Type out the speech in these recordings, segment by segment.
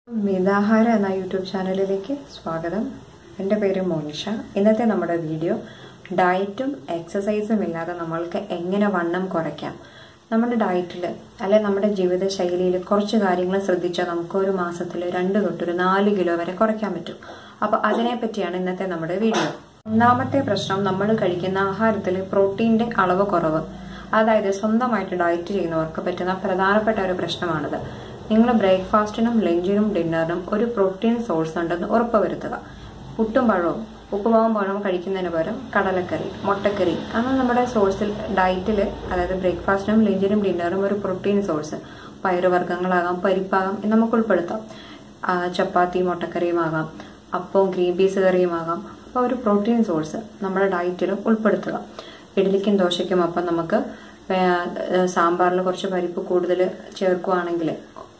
മിതാഹാര എന്ന യൂട്യൂബ് ചാനലിലേക്ക് സ്വാഗതം എൻ്റെ പേര് മോനിഷ ഇന്നത്തെ നമ്മുടെ വീഡിയോ ഡയറ്റും എക്സസൈസും ഇല്ലാതെ നമ്മൾക്ക് എങ്ങനെ വണ്ണം കുറയ്ക്കാം നമ്മുടെ ഡയറ്റിൽ അല്ലെ നമ്മുടെ ജീവിത ശൈലിയിൽ കുറച്ച് കാര്യങ്ങൾ ശ്രദ്ധിച്ചാൽ നമുക്ക് ഒരു മാസത്തിൽ രണ്ട് തൊട്ടൊരു നാല് കിലോ വരെ കുറയ്ക്കാൻ പറ്റും അപ്പോൾ അതിനെ പറ്റിയാണ് ഇന്നത്തെ നമ്മുടെ വീഡിയോ ഒന്നാമത്തെ പ്രശ്നം നമ്മൾ കഴിക്കുന്ന ആഹാരത്തിൽ പ്രോട്ടീൻ്റെ അളവ് കുറവ് അതായത് സ്വന്തമായിട്ട് ഡയറ്റ് ചെയ്യുന്നവർക്ക് പറ്റുന്ന പ്രധാനപ്പെട്ട ഒരു പ്രശ്നമാണിത് നിങ്ങൾ ബ്രേക്ക്ഫാസ്റ്റിനും ലഞ്ചിനും ഡിന്നറിനും ഒരു പ്രോട്ടീൻ സോഴ്സ് ഉണ്ടെന്ന് ഉറപ്പുവരുത്തുക പുട്ടും പഴവും ഉപ്പുമാവും പഴവും കഴിക്കുന്നതിന് പകരം കടലക്കറി മുട്ടക്കറി അങ്ങനെ നമ്മുടെ സോഴ്സിൽ ഡയറ്റിൽ അതായത് ബ്രേക്ക്ഫാസ്റ്റിനും ലഞ്ചിനും ഡിന്നറിനും ഒരു പ്രോട്ടീൻ സോഴ്സ് പയറുവർഗ്ഗങ്ങളാകാം പരിപ്പാകാം ഇത് നമുക്ക് ഉൾപ്പെടുത്താം ആ, ചപ്പാത്തി മുട്ടക്കറിയുമാകാം അപ്പവും ഗ്രീൻ പീസ് കറിയുമാകാം അപ്പോൾ ഒരു പ്രോട്ടീൻ സോഴ്സ് നമ്മുടെ ഡയറ്റിൽ ഉൾപ്പെടുത്തുക ഇഡ്ഡലിക്കും ദോശയ്ക്കും അപ്പം നമുക്ക് സാമ്പാറിൽ കുറച്ച് പരിപ്പ് കൂടുതൽ ചേർക്കുകയാണെങ്കിൽ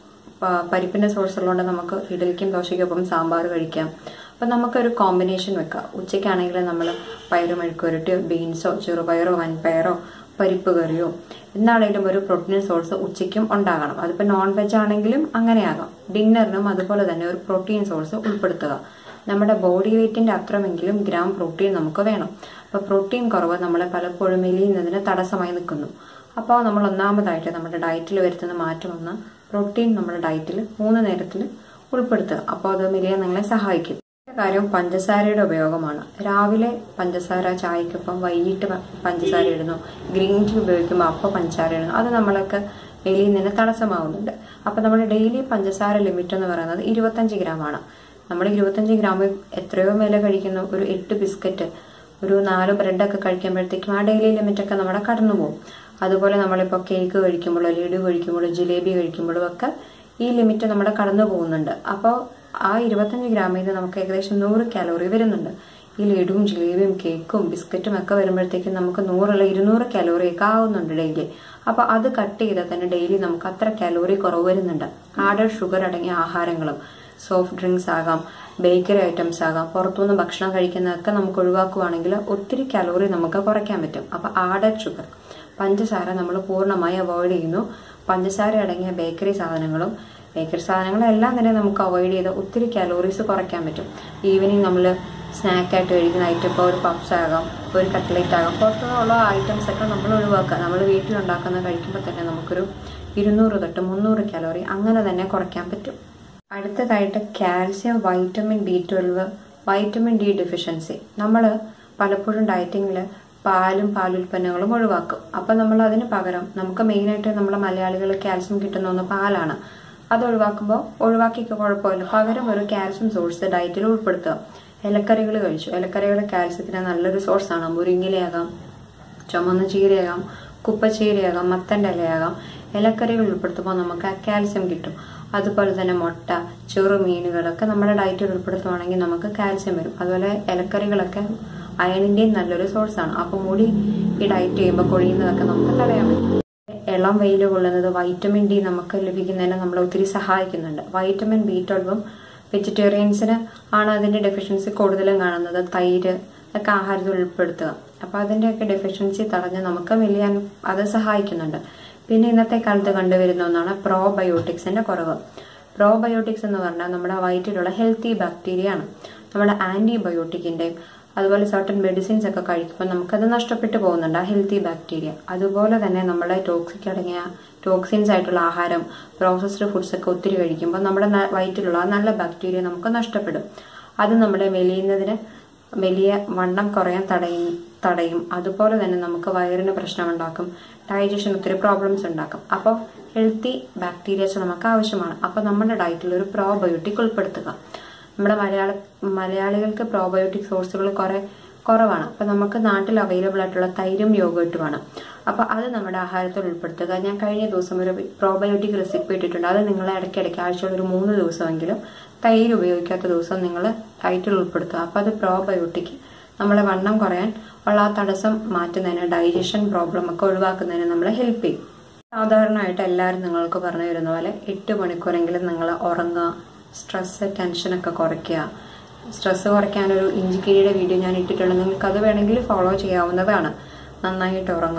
പ- പരിപ്പിന്റെ സോഴ്സ് ഉള്ളതുകൊണ്ട് നമുക്ക് ഇഡലിക്കും ദോശയ്ക്കൊപ്പം സാമ്പാർ കഴിക്കാം അപ്പം നമുക്കൊരു കോമ്പിനേഷൻ വെക്കാം ഉച്ചയ്ക്കാണെങ്കിൽ നമ്മൾ പയറ് മെഴുക്കുരട്ടിയോ ബീൻസോ ചെറുപയറോ വൻപയറോ പരിപ്പ് കറിയോ എന്നാണെങ്കിലും ഒരു പ്രോട്ടീൻ സോഴ്സ് ഉച്ചയ്ക്കും ഉണ്ടാകണം അതിപ്പോൾ നോൺ വെജ് ആണെങ്കിലും അങ്ങനെയാകാം ഡിന്നറിനും അതുപോലെ തന്നെ ഒരു പ്രോട്ടീൻ സോഴ്സ് ഉൾപ്പെടുത്തുക നമ്മുടെ ബോഡി വെയിറ്റിന്റെ അത്രമെങ്കിലും ഗ്രാം പ്രോട്ടീൻ നമുക്ക് വേണം അപ്പോൾ പ്രോട്ടീൻ കുറവ് നമ്മളെ പലപ്പോഴും മെലിയുന്നതിന് തടസ്സമായി നിൽക്കുന്നു അപ്പോൾ നമ്മൾ ഒന്നാമതായിട്ട് നമ്മുടെ ഡയറ്റിൽ വരുത്തുന്ന മാറ്റം ഒന്ന് പ്രോട്ടീൻ നമ്മുടെ ഡയറ്റിൽ മൂന്ന് നേരത്തിൽ ഉൾപ്പെടുത്തുക അപ്പോൾ അത് മെലിയാൻ നിങ്ങളെ സഹായിക്കും അടുത്ത കാര്യം പഞ്ചസാരയുടെ ഉപയോഗമാണ് രാവിലെ പഞ്ചസാര ചായക്കൊപ്പം വൈകിട്ട് പ- പഞ്ചസാര ഇടുന്നു ഗ്രീൻ ടീ ഉപയോഗിക്കുമ്പോൾ അപ്പോൾ പഞ്ചസാര ഇടുന്നു അത് നമ്മളൊക്കെ മെലിയുന്നതിന് തടസ്സമാവുന്നുണ്ട് അപ്പോൾ നമ്മുടെ ഡെയിലി പഞ്ചസാര ലിമിറ്റ് എന്ന് പറയുന്നത് ഇരുപത്തഞ്ച് ഗ്രാം ആണ് നമ്മൾ ഇരുപത്തഞ്ച് ഗ്രാം എത്രയോ മേലെ കഴിക്കുന്നു ഒരു എട്ട് ബിസ്ക്കറ്റ് ഒരു നാല് ബ്രെഡൊക്കെ കഴിക്കുമ്പോഴത്തേക്കും ആ ഡെയിലി ലിമിറ്റ് ഒക്കെ നമ്മുടെ കടന്നു പോകും അതുപോലെ നമ്മളിപ്പോൾ കേക്ക് കഴിക്കുമ്പോഴോ ലഡു കഴിക്കുമ്പോഴോ ജിലേബി കഴിക്കുമ്പോഴും ഒക്കെ ഈ ലിമിറ്റ് നമ്മുടെ കടന്നു പോകുന്നുണ്ട് അപ്പോൾ ആ ഇരുപത്തഞ്ച് ഗ്രാമിൽ നിന്ന് നമുക്ക് ഏകദേശം നൂറ് കാലോറി വരുന്നുണ്ട് ഈ ലഡുവും ജിലേബിയും കേക്കും ബിസ്ക്കറ്റും ഒക്കെ വരുമ്പോഴത്തേക്കും നമുക്ക് നൂറുള്ള ഇരുന്നൂറ് കാലോറി ഒക്കെ ആവുന്നുണ്ട് ഡെയിലി അപ്പോൾ അത് കട്ട് ചെയ്താൽ തന്നെ ഡെയിലി നമുക്ക് അത്ര കാലോറി കുറവ് വരുന്നുണ്ട് ആഡഡ് ഷുഗർ അടങ്ങിയ ആഹാരങ്ങളും സോഫ്റ്റ് ഡ്രിങ്ക്സ് ആകാം ബേക്കറി ഐറ്റംസ് ആകാം പുറത്തുനിന്ന് ഭക്ഷണം കഴിക്കുന്നതൊക്കെ നമുക്ക് ഒഴിവാക്കുവാണെങ്കിൽ ഒത്തിരി കലോറി നമുക്ക് കുറയ്ക്കാൻ പറ്റും അപ്പോൾ ആഡഡ് ഷുഗർ പഞ്ചസാര നമ്മൾ പൂർണ്ണമായി അവോയ്ഡ് ചെയ്യുന്നു പഞ്ചസാര അടങ്ങിയ ബേക്കറി സാധനങ്ങളും ബേക്കറി സാധനങ്ങളെല്ലാം തന്നെ നമുക്ക് അവോയ്ഡ് ചെയ്ത് ഒത്തിരി കാലോറീസ് കുറയ്ക്കാൻ പറ്റും ഈവനിങ് നമ്മൾ സ്നാക്കായിട്ട് കഴിക്കുന്ന ഐറ്റം ഇപ്പോൾ ഒരു പപ്സ് ആകാം ഒരു കട്ട്ലേറ്റ് ആകാം പുറത്തുനിന്നുള്ള ഐറ്റംസ് ഒക്കെ നമ്മൾ ഒഴിവാക്കുക നമ്മൾ വീട്ടിലുണ്ടാക്കുന്ന കഴിക്കുമ്പോൾ തന്നെ നമുക്കൊരു ഇരുന്നൂറ് തൊട്ട് മുന്നൂറ് കാലോറി അങ്ങനെ തന്നെ കുറയ്ക്കാൻ പറ്റും അടുത്തതായിട്ട് calcium vitamin B twelve vitamin D deficiency നമ്മൾ പലപ്പോഴും ഡയറ്റിങ്ങിൽ പാലും പാലുൽപ്പന്നങ്ങളും ഒഴിവാക്കും അപ്പം നമ്മൾ അതിന് പകരം നമുക്ക് മെയിനായിട്ട് നമ്മുടെ മലയാളികൾ കാൽസ്യം കിട്ടുന്ന ഒന്ന് പാലാണ് അത് ഒഴിവാക്കുമ്പോൾ ഒഴിവാക്കിക്ക് കുഴപ്പമില്ല പകരം ഒരു കാൽസ്യം സോഴ്സ് ഡയറ്റിൽ ഉൾപ്പെടുത്തുക ഇലക്കറികൾ കഴിച്ചു ഇലക്കറികൾ കാൽസ്യത്തിന് നല്ലൊരു സോഴ്സാണ് മുരിങ്ങിലയാകാം ചുമന്ന ചീരയാകാം കുപ്പച്ചീരയാകാം മത്തൻ്റെ ഇലയാകാം ഇലക്കറികൾ ഉൾപ്പെടുത്തുമ്പോൾ നമുക്ക് ആ കാൽസ്യം കിട്ടും അതുപോലെ തന്നെ മുട്ട ചെറു മീനുകളൊക്കെ നമ്മുടെ ഡയറ്റിൽ ഉൾപ്പെടുത്തുവാണെങ്കിൽ നമുക്ക് കാൽസ്യം വരും അതുപോലെ ഇലക്കറികളൊക്കെ അയണിന്റെയും നല്ലൊരു സോഴ്സാണ് അപ്പോൾ മുടി ഈ ഡയറ്റ് ചെയ്യുമ്പോൾ കൊഴിയുന്നതൊക്കെ നമുക്ക് തടയാൻ പറ്റും ഇളം വെയിൽ കൊള്ളുന്നത് വൈറ്റമിൻ ഡി നമുക്ക് ലഭിക്കുന്നതിന് നമ്മളെ ഒത്തിരി സഹായിക്കുന്നുണ്ട് വൈറ്റമിൻ ബി ട്വൽവും വെജിറ്റേറിയൻസിന് ആണ് അതിന്റെ ഡെഫിഷ്യൻസി കൂടുതലും കാണുന്നത് തൈര് ഒക്കെ ആഹാരത്തിൽ ഉൾപ്പെടുത്തുക അപ്പൊ അതിന്റെയൊക്കെ ഡെഫിഷ്യൻസി തടഞ്ഞ് നമുക്ക് മെലിയാൻ അത് സഹായിക്കുന്നുണ്ട് പിന്നെ ഇന്നത്തെ കാലത്ത് കണ്ടുവരുന്ന ഒന്നാണ് പ്രോബയോട്ടിക്സിന്റെ കുറവ് പ്രോബയോട്ടിക്സ് എന്ന് പറഞ്ഞാൽ നമ്മുടെ വയറ്റിലുള്ള ഹെൽത്തി ബാക്ടീരിയ ആണ് നമ്മുടെ ആന്റിബയോട്ടിക്കിന്റെയും അതുപോലെ സർട്ടൻ മെഡിസിൻസ് ഒക്കെ കഴിക്കുമ്പോൾ നമുക്കത് നഷ്ടപ്പെട്ടു പോകുന്നുണ്ട് ആ ഹെൽത്തി ബാക്ടീരിയ അതുപോലെ തന്നെ നമ്മുടെ ടോക്സിക് അടങ്ങിയ ടോക്സിൻസ് ആയിട്ടുള്ള ആഹാരം പ്രോസസ്ഡ് ഫുഡ്സ് ഒക്കെ ഒത്തിരി കഴിക്കുമ്പോൾ നമ്മുടെ ന- വയറ്റിലുള്ള ആ നല്ല ബാക്ടീരിയ നമുക്ക് നഷ്ടപ്പെടും അത് നമ്മുടെ മെലിയുന്നതിന് വലിയ വണ്ണം കുറയാൻ തടയും തടയും അതുപോലെ തന്നെ നമുക്ക് വയറിന് പ്രശ്നമുണ്ടാക്കും ഡൈജഷൻ ഒത്തിരി പ്രോബ്ലംസ് ഉണ്ടാക്കും അപ്പോൾ ഹെൽത്തി ബാക്ടീരിയസ് നമുക്ക് ആവശ്യമാണ് അപ്പോൾ നമ്മുടെ ഡയറ്റിൽ ഒരു പ്രോബയോട്ടിക് ഉൾപ്പെടുത്തുക നമ്മുടെ മലയാള മലയാളികൾക്ക് പ്രോബയോട്ടിക് സോഴ്സുകൾ കുറെ കുറവാണ് അപ്പൊ നമുക്ക് നാട്ടിൽ അവൈലബിൾ ആയിട്ടുള്ള തൈരും യോഗട്ടുമാണ് അപ്പൊ അത് നമ്മുടെ ആഹാരത്തിൽ ഉൾപ്പെടുത്തുക ഞാൻ കഴിഞ്ഞ ദിവസം ഒരു പ്രോബയോട്ടിക് റെസിപ്പി ഇട്ടിട്ടുണ്ട് അത് നിങ്ങൾ ഇടയ്ക്കിടയ്ക്ക് ആഴ്ചയിൽ ഒരു മൂന്ന് ദിവസമെങ്കിലും തൈര് ഉപയോഗിക്കാത്ത ദിവസം നിങ്ങൾ ഡയറ്റിൽ ഉൾപ്പെടുത്തുക അപ്പൊ അത് പ്രോബയോട്ടിക് നമ്മളെ വണ്ണം കുറയാൻ ഉള്ള ആ തടസ്സം മാറ്റുന്നതിന് ഡൈജഷൻ പ്രോബ്ലം ഒക്കെ ഒഴിവാക്കുന്നതിന് നമ്മളെ ഹെൽപ്പ് ചെയ്യും സാധാരണയായിട്ട് എല്ലാവരും നിങ്ങൾക്ക് പറഞ്ഞു തരുന്ന പോലെ എട്ട് മണിക്കൂറെങ്കിലും നിങ്ങൾ ഉറങ്ങുക സ്ട്രെസ് ടെൻഷനൊക്കെ കുറയ്ക്കുക സ്ട്രെസ് കുറയ്ക്കാനൊരു ഇഞ്ചിക്കിഴിയുടെ വീഡിയോ ഞാൻ ഇട്ടിട്ടുണ്ട് നിങ്ങൾക്ക് അത് വേണമെങ്കിൽ ഫോളോ ചെയ്യാവുന്നതാണ് നന്നായിട്ട് ഉറങ്ങുക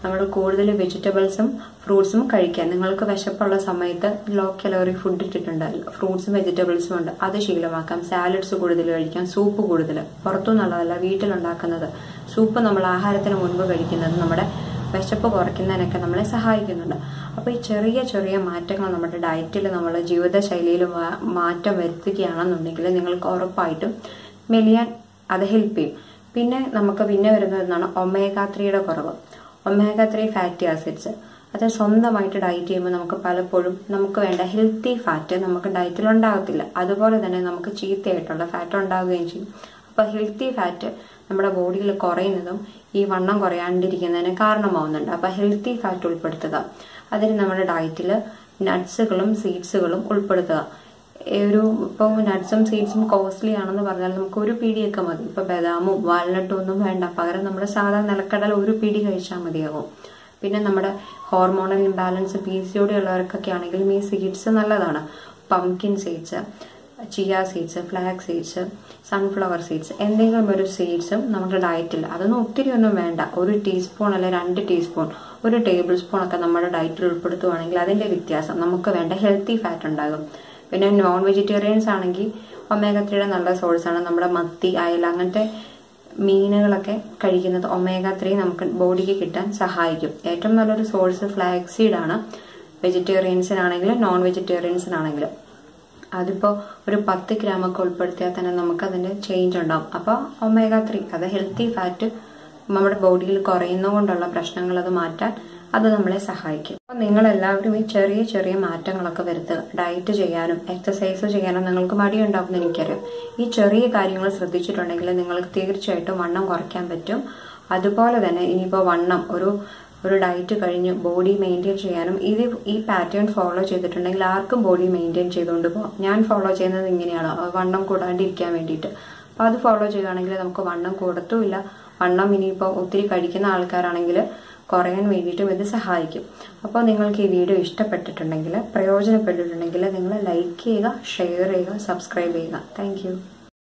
നമ്മൾ കൂടുതൽ വെജിറ്റബിൾസും ഫ്രൂട്ട്സും കഴിക്കാൻ നിങ്ങൾക്ക് വിശപ്പുള്ള സമയത്ത് ലോ കലോറി ഫുഡ് ഇട്ടിട്ടുണ്ട് ഫ്രൂട്ട്സും വെജിറ്റബിൾസും ഉണ്ട് അത് ശീലമാക്കാം സാലഡ്സ് കൂടുതൽ കഴിക്കാം സൂപ്പ് കൂടുതൽ പുറത്തുനിന്നുള്ളതല്ല വീട്ടിലുണ്ടാക്കുന്നത് സൂപ്പ് നമ്മൾ ആഹാരത്തിന് മുൻപ് കഴിക്കുന്നത് നമ്മുടെ വിശപ്പ് കുറയ്ക്കുന്നതിനൊക്കെ നമ്മളെ സഹായിക്കുന്നുണ്ട് അപ്പോൾ ഈ ചെറിയ ചെറിയ മാറ്റങ്ങൾ നമ്മുടെ ഡയറ്റിൽ നമ്മുടെ ജീവിതശൈലിയിൽ മാ- മാറ്റം വരുത്തുകയാണെന്നുണ്ടെങ്കിൽ നിങ്ങൾക്ക് ഉറപ്പായിട്ടും മെലിയാൻ അത് ഹെൽപ്പ് ചെയ്യും പിന്നെ നമുക്ക് പിന്നെ വരുന്നത് എന്താണ് ഒമേഗ ത്രീയുടെ കുറവ് ഒമേഗ ത്രീ ഫാറ്റി ആസിഡ്സ് അത് സ്വന്തമായിട്ട് ഡയറ്റ് ചെയ്യുമ്പോൾ നമുക്ക് പലപ്പോഴും നമുക്ക് വേണ്ട ഹെൽത്തി ഫാറ്റ് നമുക്ക് ഡയറ്റിൽ ഉണ്ടാകത്തില്ല അതുപോലെ തന്നെ നമുക്ക് ചീത്തയായിട്ടുള്ള ഫാറ്റ് ഉണ്ടാവുകയും ചെയ്യും അപ്പോൾ ഹെൽത്തി ഫാറ്റ് നമ്മുടെ ബോഡിയിൽ കുറയുന്നതും ഈ വണ്ണം കുറയാണ്ടിരിക്കുന്നതിന് കാരണമാവുന്നുണ്ട് അപ്പോൾ ഹെൽത്തി ഫാറ്റ് ഉൾപ്പെടുത്തുക അതിന് നമ്മുടെ ഡയറ്റിൽ നട്ട്സുകളും സീഡ്സുകളും ഉൾപ്പെടുത്തുക ഈ ഒരു ഇപ്പോൾ നട്ട്സും സീഡ്സും കോസ്റ്റ്ലി ആണെന്ന് പറഞ്ഞാൽ നമുക്ക് ഒരു പിടിയൊക്കെ മതി ഇപ്പോൾ ബദാമും വാൽനട്ടും ഒന്നും വേണ്ട പകരം നമ്മുടെ സാധാരണ നിലക്കടല ഒരു പിടി കഴിച്ചാൽ മതിയാകും പിന്നെ നമ്മുടെ hormonal imbalance P C O D ഉള്ളവർക്കൊക്കെ ആണെങ്കിലും ഈ സീഡ്സ് നല്ലതാണ് pumpkin seeds chia seeds flax seeds sunflower seeds എന്തെങ്കിലും ഒരു സീഡ്സും നമ്മുടെ ഡയറ്റിൽ അതൊന്നും ഒത്തിരി ഒന്നും വേണ്ട ഒരു ടീസ്പൂൺ അല്ലെ രണ്ട് ടീസ്പൂൺ ഒരു ടേബിൾ സ്പൂൺ ഒക്കെ നമ്മുടെ ഡയറ്റിൽ ഉൾപ്പെടുത്തുവാണെങ്കിൽ അതിന്റെ വ്യത്യാസം നമുക്ക് വേണ്ട ഹെൽത്തി ഫാറ്റ് ഉണ്ടാകും പിന്നെ നോൺ വെജിറ്റേറിയൻസ് ആണെങ്കിൽ ഒമേഗ ത്രീയുടെ നല്ല സോഴ്സാണ് നമ്മുടെ മത്തി അയല അങ്ങനത്തെ മീനുകളൊക്കെ കഴിക്കുന്നത് ഒമേഗ ത്രീ നമുക്ക് ബോഡിക്ക് കിട്ടാൻ സഹായിക്കും ഏറ്റവും നല്ലൊരു സോഴ്സ് ഫ്ലാക്സ് സീഡ് ആണ് വെജിറ്റേറിയൻസിനാണെങ്കിലും നോൺ വെജിറ്റേറിയൻസിനാണെങ്കിലും അതിപ്പോൾ ഒരു പത്ത് ഗ്രാമൊക്കെ ഉൾപ്പെടുത്തിയാൽ തന്നെ നമുക്ക് അതിന്റെ ചേഞ്ച് ഉണ്ടാവും അപ്പോൾ ഒമേഗ ത്രീ അത് ഹെൽത്തി ഫാറ്റ് നമ്മുടെ ബോഡിയിൽ കുറയുന്നതുകൊണ്ടുള്ള പ്രശ്നങ്ങൾ അത് മാറ്റാൻ അത് നമ്മളെ സഹായിക്കും അപ്പോൾ നിങ്ങൾ എല്ലാവരും ഈ ചെറിയ ചെറിയ മാറ്റങ്ങളൊക്കെ വരുത്തുക ഡയറ്റ് ചെയ്യാനും എക്സസൈസ് ചെയ്യാനും നിങ്ങൾക്ക് മടിയുണ്ടാകുമെന്ന് എനിക്കറിയാം ഈ ചെറിയ കാര്യങ്ങൾ ശ്രദ്ധിച്ചിട്ടുണ്ടെങ്കിൽ നിങ്ങൾക്ക് തീർച്ചയായിട്ടും വണ്ണം കുറയ്ക്കാൻ പറ്റും അതുപോലെ തന്നെ ഇനിയിപ്പോൾ വണ്ണം ഒരു ഒരു ഡയറ്റ് കഴിഞ്ഞ് ബോഡി മെയിൻറ്റെയിൻ ചെയ്യാനും ഇത് ഈ പാറ്റേൺ ഫോളോ ചെയ്തിട്ടുണ്ടെങ്കിൽ ആർക്കും ബോഡി മെയിൻറ്റെയിൻ ചെയ്തുകൊണ്ട് പോകാം ഞാൻ ഫോളോ ചെയ്യുന്നത് ഇങ്ങനെയാണ് വണ്ണം കൂടാണ്ടിരിക്കാൻ വേണ്ടിയിട്ട് അപ്പോൾ അത് ഫോളോ ചെയ്യുകയാണെങ്കിൽ നമുക്ക് വണ്ണം കൂടത്തുമില്ല വണ്ണം ഇനിയിപ്പോൾ ഒത്തിരി കഴിക്കുന്ന ആൾക്കാരാണെങ്കിൽ കുറയാൻ വേണ്ടിയിട്ടും ഇത് സഹായിക്കും അപ്പോൾ നിങ്ങൾക്ക് ഈ വീഡിയോ ഇഷ്ടപ്പെട്ടിട്ടുണ്ടെങ്കിൽ പ്രയോജനപ്പെട്ടിട്ടുണ്ടെങ്കിൽ നിങ്ങൾ ലൈക്ക് ചെയ്യുക ഷെയർ ചെയ്യുക സബ്സ്ക്രൈബ് ചെയ്യുക താങ്ക്